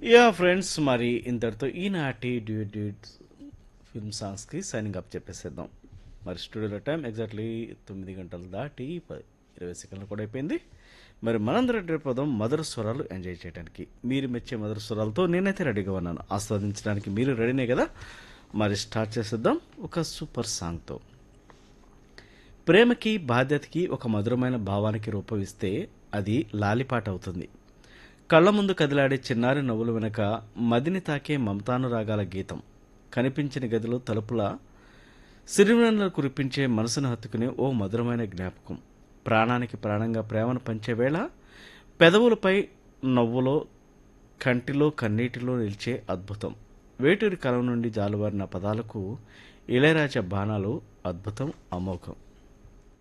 yeah friends మరి ఇంతటితో ఈనాటి డ్యూట్ డ్యూట్ ఫిల్మ్ సాంగ్స్కి సైనింగ్ అప్ చెప్పేసేద్దాం మరి స్టూడియోలో టైం ఎగ్జాక్ట్లీ తొమ్మిది గంటలు దాటి ప- ఇరవై సెకండ్లు కూడా అయిపోయింది మరి మనందరం రేపదం మధుర స్వరాలు ఎంజాయ్ చేయడానికి మీరు మెచ్చే మధుర స్వరాలతో నేనైతే రెడీగా ఉన్నాను ఆస్వాదించడానికి మీరు రెడీనే కదా మరి స్టార్ట్ చేసేద్దాం ఒక సూపర్ సాంగ్తో ప్రేమకి బాధ్యతకి ఒక మధురమైన భావానికి రూపమిస్తే అది లాలిపాట అవుతుంది కళ్ళ ముందు కదిలాడే చిన్నారి నవ్వుల వెనక మదిని తాకే మమతానురాగాల గీతం కనిపించిన గదిలో తలుపుల సిరివెన్నెలను కురిపించే మనసును హత్తుకునే ఓ మధురమైన జ్ఞాపకం ప్రాణానికి ప్రాణంగా ప్రేమను పంచే వేళ పెదవులపై నవ్వులో కంటిలో కన్నీటిలో నిలిచే అద్భుతం వేటూరి కలం నుండి జాలువారిన పదాలకు ఇళయరాజా బాణాలు అద్భుతం అమోఘం